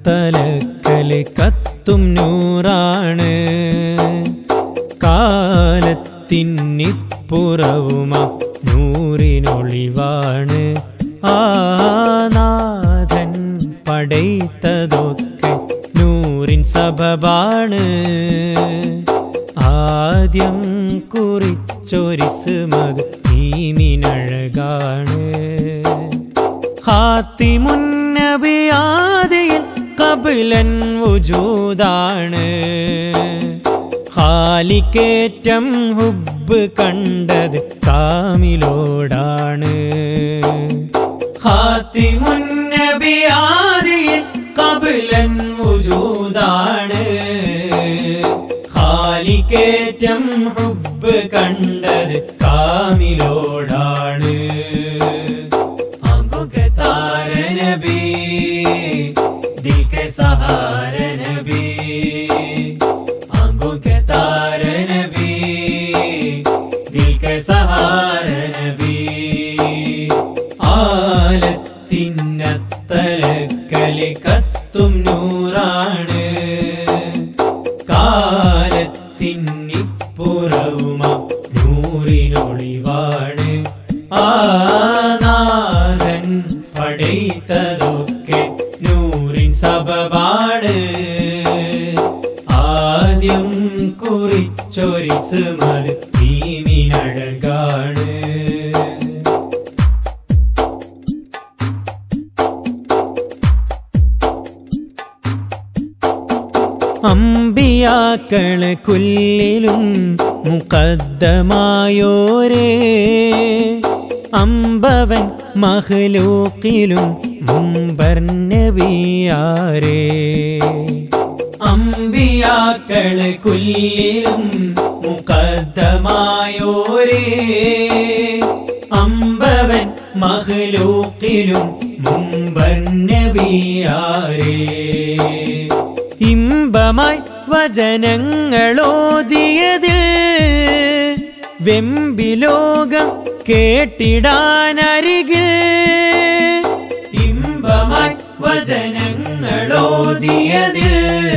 ഹാത്തിമുന്നത്തലക്കല് കത്തും നൂറാണ് കാലത്തിന്നിപ്പുറവുമ നൂറിനൊളിവാണ് ആനാഥൻ പടൈത്തതൊക്കെ നൂറിൻ സബബാണ് ആദ്യം കുറിച്ചൊരിസുമത് നീമിനഴകാണ് ഹാത്തിമുന്നബിയാദിയിൽ കപിലൻ വുജൂദാണ് ഹാലിക്കേറ്റം ഹുബ് കണ്ടത് കാമിലോടാണ് ഹാത്തിമുന്നബിയാദിയിൽ കപിലൻ വുജൂദാണ് ഹാലിക്കേറ്റം ഹുബ് കണ്ടത് കാമിലോടാണ് आंखों के तारे नबी दिल के सहारे नबी आंखों के तारे नबी दिल के सहारे नबी ആലത്തിന്നത്തലക്കലി കത്തും നൂറാണ് കാലത്തിന്നിപ്പുറവുമ നൂറിനൊളിവാണ് ആനാഥൻ പടൈത്തതൊക്കെ നൂറിൻ സബബാണ് ആദ്യം കുറിച്ചൊരിസുമത് ഭീമിനഴകാണ് അമ്പിയാക്കള് കുല്ലിലും മുഖദ്ദമായോരേ അമ്പവൻ മഹ്ലൂക്കിലും മുമ്പർ നബിയാരേ അമ്പിയാക്കള് കുല്ലിലും മുഖദ്ദമായോരേ അമ്പവൻ മഹ്ലൂക്കിലും മുമ്പർ നബിയാരേ ഇമ്പമായി വചനങ്ങളോതിയതിൽ വെമ്പിലോകം കേട്ടിടാനരികിൽ ഇമ്പമായി വചനങ്ങളോതിയതിൽ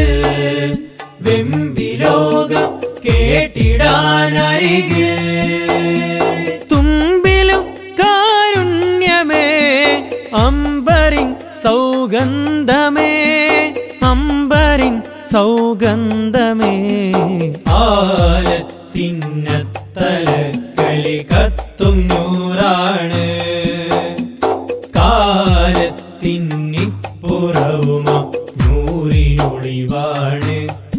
വെമ്പിലോകം കേട്ടിടാനരികിൽ തുമ്പിലും കാരുണ്യമേ അമ്പറിൻ സൗഗന്ധമേ അമ്പറിൻ സൗഗന്ധമേ ആലത്തിന്നത്തലക്കലി കത്തും നൂറാണ് കാലത്തിന്നിപ്പുറവുമ നൂറിനൊളിവാണ്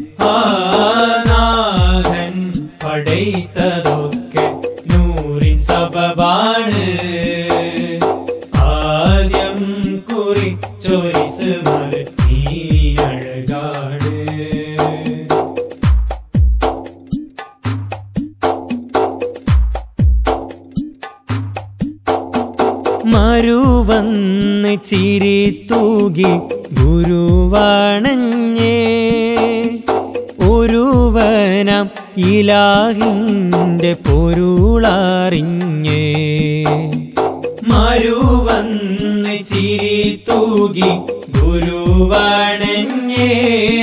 ആനാഥൻ പടൈത്തതൊക്കെ നൂറിൻ സബബാണ് ആദ്യം കുറിച്ചൊരിസുമത് നീരിനഴകാണ് മരുവന്ന് ചിരി തൂകി ഗുരുവാണഞ്ഞേ ഒരുവനം ഇലാഹിൻ്റെ പൊരുളറിഞ്ഞേ മരുവന്ന് ചിരി തൂകി ഗുരുവാണഞ്ഞേ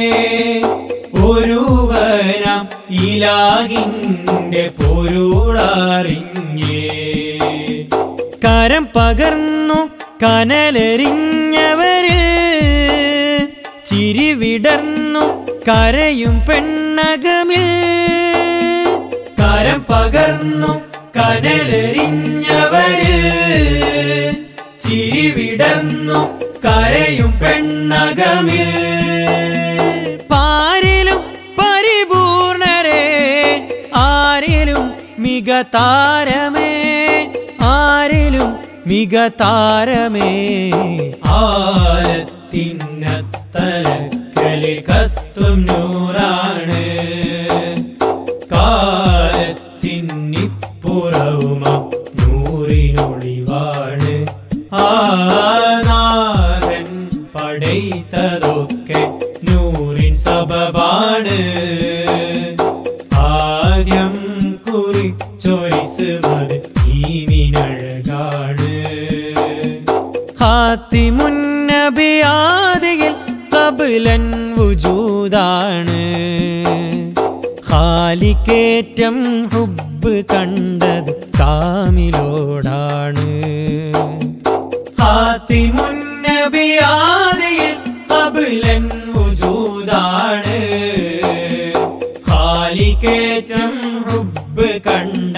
ഒരുവനം ഇലാഹിൻ്റെ പൊരുളറിഞ്ഞേ കരം പകർന്നു കനലെറിഞ്ഞവരിൽ ചിരി വിടർന്നു കരയും പെണ്ണകമിൽ കരം പകർന്നു കനലെറിഞ്ഞവരിൽ ചിരി വിടർന്നു കരയും പെണ്ണകമിൽ പാരിലും പരിപൂർണരേ ആരിലും മിക താരമേ ആരിലും മിക താരമേ ആലത്തിന്നത്തലക്കലി കത്തും നൂറാണ് കാലത്തിന്നിപ്പുറവുമ നൂറിനൊളിവാണ് ആനാഥൻ പടൈത്തതൊക്കെ നൂറിൻ സബബാണ് ആദ്യം കുറിച്ചൊരിസുമത് ഭീമിനഴകാണ് ഹാത്തിമുന്നബിയാദിയിൽ കബ് കബലൻ വുജൂദാണ് ഖാലിക്കേറ്റം ഹുബ് കണ്ടത് കാമിലോടാണ് ഹാത്തിമുന്നബിയാദിയൻ കബലൻ വുജൂദാണ് ഖാലിക്കേറ്റം ഹുബ് കണ്ട